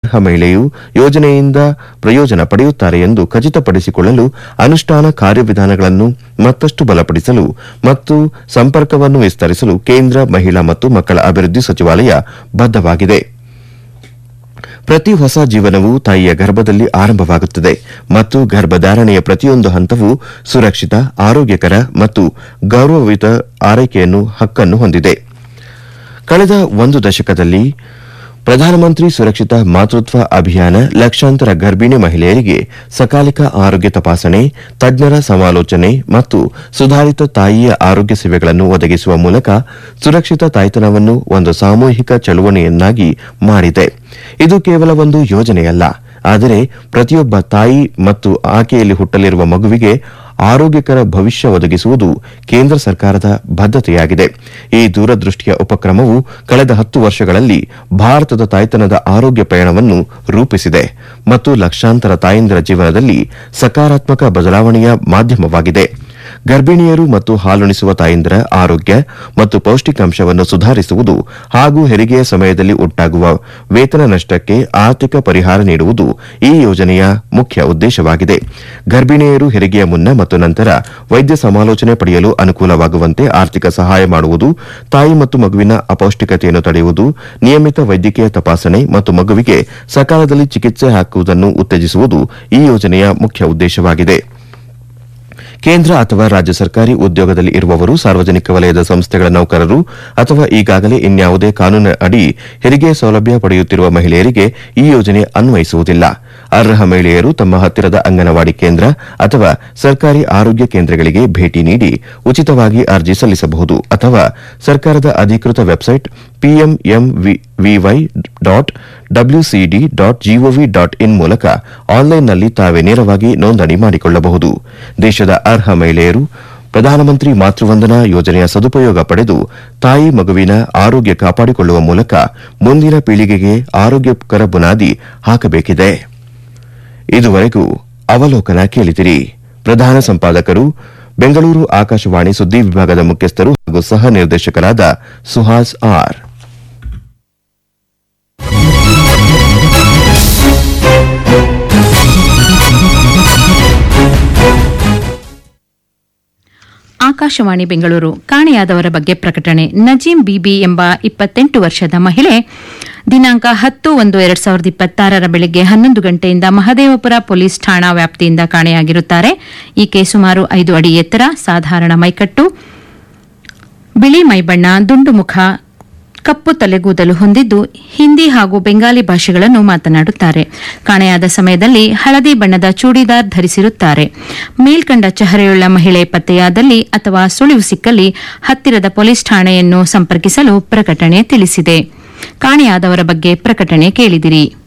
ಅರ್ಹ ಮಹಿಳೆಯು ಯೋಜನೆಯಿಂದ ಪ್ರಯೋಜನ ಪಡೆಯುತ್ತಾರೆ ಎಂದು ಖಚಿತಪಡಿಸಿಕೊಳ್ಳಲು ಅನುಷ್ಠಾನ ಕಾರ್ಯವಿಧಾನಗಳನ್ನು ಮತ್ತಷ್ಟು ಬಲಪಡಿಸಲು ಮತ್ತು ಸಂಪರ್ಕವನ್ನು ವಿಸ್ತರಿಸಲು ಕೇಂದ್ರ ಮಹಿಳಾ ಮತ್ತು ಮಕ್ಕಳ ಅಭಿವೃದ್ಧಿ ಸಚಿವಾಲಯ ಬದ್ದವಾಗಿದೆ ಪ್ರತಿ ಹೊಸ ಜೀವನವು ತಾಯಿಯ ಗರ್ಭದಲ್ಲಿ ಆರಂಭವಾಗುತ್ತದೆ ಮತ್ತು ಗರ್ಭಧಾರಣೆಯ ಪ್ರತಿಯೊಂದು ಹಂತವು ಸುರಕ್ಷಿತ ಆರೋಗ್ಯಕರ ಮತ್ತು ಗೌರವಯುತ ಆರೈಕೆಯನ್ನು ಹಕ್ಕನ್ನು ಹೊಂದಿದೆ ಕಳೆದ ಒಂದು ದಶಕದಲ್ಲಿ ಪ್ರಧಾನಮಂತ್ರಿ ಸುರಕ್ಷಿತ ಮಾತೃತ್ವ ಅಭಿಯಾನ ಲಕ್ಷಾಂತರ ಗರ್ಭಿಣಿ ಮಹಿಳೆಯರಿಗೆ ಸಕಾಲಿಕ ಆರೋಗ್ಯ ತಪಾಸಣೆ ತಜ್ಞರ ಸಮಾಲೋಚನೆ ಮತ್ತು ಸುಧಾರಿತ ತಾಯಿಯ ಆರೋಗ್ಯ ಸೇವೆಗಳನ್ನು ಒದಗಿಸುವ ಮೂಲಕ ಸುರಕ್ಷಿತ ತಾಯ್ತನವನ್ನು ಒಂದು ಸಾಮೂಹಿಕ ಚಳುವಳಿಯನ್ನಾಗಿ ಮಾಡಿದೆ ಇದು ಕೇವಲ ಒಂದು ಯೋಜನೆಯಲ್ಲ ಆದರೆ ಪ್ರತಿಯೊಬ್ಬ ತಾಯಿ ಮತ್ತು ಆಕೆಯಲ್ಲಿ ಹುಟ್ಟಲಿರುವ ಮಗುವಿಗೆ ಆರೋಗ್ಯಕರ ಭವಿಷ್ಯ ಒದಗಿಸುವುದು ಕೇಂದ್ರ ಸರ್ಕಾರದ ಬದ್ದತೆಯಾಗಿದೆ ಈ ದೂರದೃಷ್ಟಿಯ ಉಪಕ್ರಮವು ಕಳೆದ ಹತ್ತು ವರ್ಷಗಳಲ್ಲಿ ಭಾರತದ ತಾಯ್ತನದ ಆರೋಗ್ಯ ಪಯಣವನ್ನು ರೂಪಿಸಿದೆ ಮತ್ತು ಲಕ್ಷಾಂತರ ತಾಯಂದಿರ ಜೀವನದಲ್ಲಿ ಸಕಾರಾತ್ಮಕ ಬದಲಾವಣೆಯ ಮಾಧ್ಯಮವಾಗಿದೆ ಗರ್ಭಿಣಿಯರು ಮತ್ತು ಹಾಲುಣಿಸುವ ತಾಯಂದಿರ ಆರೋಗ್ಯ ಮತ್ತು ಪೌಷ್ಟಿಕಾಂಶವನ್ನು ಸುಧಾರಿಸುವುದು ಹಾಗೂ ಹೆರಿಗೆಯ ಸಮಯದಲ್ಲಿ ಉಂಟಾಗುವ ವೇತನ ನಷ್ಟಕ್ಕೆ ಆರ್ಥಿಕ ಪರಿಹಾರ ನೀಡುವುದು ಈ ಯೋಜನೆಯ ಮುಖ್ಯ ಉದ್ದೇಶವಾಗಿದೆ ಗರ್ಭಿಣಿಯರು ಹೆರಿಗೆಯ ಮುನ್ನ ಮತ್ತು ನಂತರ ವೈದ್ಯ ಸಮಾಲೋಚನೆ ಪಡೆಯಲು ಅನುಕೂಲವಾಗುವಂತೆ ಆರ್ಥಿಕ ಸಹಾಯ ಮಾಡುವುದು ತಾಯಿ ಮತ್ತು ಮಗುವಿನ ಅಪೌಷ್ಟಿಕತೆಯನ್ನು ತಡೆಯುವುದು ನಿಯಮಿತ ವೈದ್ಯಕೀಯ ತಪಾಸಣೆ ಮತ್ತು ಮಗುವಿಗೆ ಸಕಾಲದಲ್ಲಿ ಚಿಕಿತ್ಸೆ ಹಾಕುವುದನ್ನು ಉತ್ತೇಜಿಸುವುದು ಈ ಯೋಜನೆಯ ಮುಖ್ಯ ಉದ್ದೇಶವಾಗಿದೆ ಕೇಂದ್ರ ಅಥವಾ ರಾಜ್ಯ ಸರ್ಕಾರಿ ಉದ್ಯೋಗದಲ್ಲಿ ಇರುವವರು ಸಾರ್ವಜನಿಕ ವಲಯದ ಸಂಸ್ಥೆಗಳ ನೌಕರರು ಅಥವಾ ಈಗಾಗಲೇ ಇನ್ಯಾವುದೇ ಕಾನೂನು ಅಡಿ ಹೆರಿಗೆ ಸೌಲಭ್ಯ ಪಡೆಯುತ್ತಿರುವ ಮಹಿಳೆಯರಿಗೆ ಈ ಯೋಜನೆ ಅನ್ವಯಿಸುವುದಿಲ್ಲ ಅರ್ಹ ಮಹಿಳೆಯರು ತಮ್ಮ ಹತ್ತಿರದ ಅಂಗನವಾಡಿ ಕೇಂದ್ರ ಅಥವಾ ಸರ್ಕಾರಿ ಆರೋಗ್ಯ ಕೇಂದ್ರಗಳಿಗೆ ಭೇಟಿ ನೀಡಿ ಉಚಿತವಾಗಿ ಅರ್ಜಿ ಸಲ್ಲಿಸಬಹುದು ಅಥವಾ ಸರ್ಕಾರದ ಅಧಿಕೃತ website PMMVY dot WCD dot gov dot in ಮೂಲಕ ಆನ್ಲೈನ್ನಲ್ಲಿ ತಾವೇ ನೇರವಾಗಿ ನೋಂದಣಿ ಮಾಡಿಕೊಳ್ಳಬಹುದು ದೇಶದ ಅರ್ಹ ಮಹಿಳೆಯರು ಪ್ರಧಾನಮಂತ್ರಿ ಮಾತೃವಂದನಾ ಯೋಜನೆಯ ಸದುಪಯೋಗ ಪಡೆದು ತಾಯಿ ಮಗುವಿನ ಆರೋಗ್ಯ ಕಾಪಾಡಿಕೊಳ್ಳುವ ಮೂಲಕ ಮುಂದಿನ ಪೀಳಿಗೆಗೆ ಆರೋಗ್ಯಕರ ಬುನಾದಿ ಹಾಕಬೇಕಿದೆ ಇದುವರೆಗೂ ಅವಲೋಕನ ಕೇಳಿದಿರಿ ಪ್ರಧಾನ ಸಂಪಾದಕರು ಬೆಂಗಳೂರು ಆಕಾಶವಾಣಿ ಸುದ್ದಿ ವಿಭಾಗದ ಮುಖ್ಯಸ್ಥರು ಹಾಗೂ ಸಹ ನಿರ್ದೇಶಕರಾದ ಸುಹಾಸ್ ಆರ್ ಆಕಾಶವಾಣಿ ಬೆಂಗಳೂರು ಕಾಣೆಯಾದವರ ಬಗ್ಗೆ ಪ್ರಕಟಣೆ ನಜೀಂ ಬಿಬಿ ಎಂಬ ಇಪ್ಪತ್ತೆಂಟು ವರ್ಷದ ಮಹಿಳೆ ದಿನಾಂಕ ಹತ್ತು ಒಂದು ಎರಡ್ ಸಾವಿರದ ಇಪ್ಪತ್ತಾರರ ಬೆಳಗ್ಗೆ ಹನ್ನೊಂದು ಗಂಟೆಯಿಂದ ಮಹದೇವಪುರ ಪೊಲೀಸ್ ಠಾಣಾ ವ್ಯಾಪ್ತಿಯಿಂದ ಕಾಣೆಯಾಗಿರುತ್ತಾರೆ ಈಕೆ ಸುಮಾರು ಐದು ಅಡಿ ಎತ್ತರ ಸಾಧಾರಣ ಮೈಕಟ್ಟು ಬಿಳಿ ಮೈಬಣ್ಣ ದುಂಡು ಮುಖ ಕಪ್ಪು ತಲೆಗೂದಲು ಹೊಂದಿದ್ದು ಹಿಂದಿ ಹಾಗೂ ಬೆಂಗಾಲಿ ಭಾಷೆಗಳನ್ನು ಮಾತನಾಡುತ್ತಾರೆ ಕಾಣೆಯಾದ ಸಮಯದಲ್ಲಿ ಹಳದಿ ಬಣ್ಣದ ಚೂಡಿದಾರ್ ಧರಿಸಿರುತ್ತಾರೆ ಮೇಲ್ಕಂಡ ಚಹರೆಯುಳ್ಳ ಮಹಿಳೆ ಪತ್ತೆಯಾದಲ್ಲಿ ಅಥವಾ ಸುಳಿವು ಸಿಕ್ಕಲ್ಲಿ ಹತ್ತಿರದ ಪೊಲೀಸ್ ಠಾಣೆಯನ್ನು ಸಂಪರ್ಕಿಸಲು ಪ್ರಕಟಣೆ ತಿಳಿಸಿದೆ ಕಾಣೆಯಾದವರ ಬಗ್ಗೆ ಪ್ರಕಟಣೆ ಕೇಳಿದಿರಿ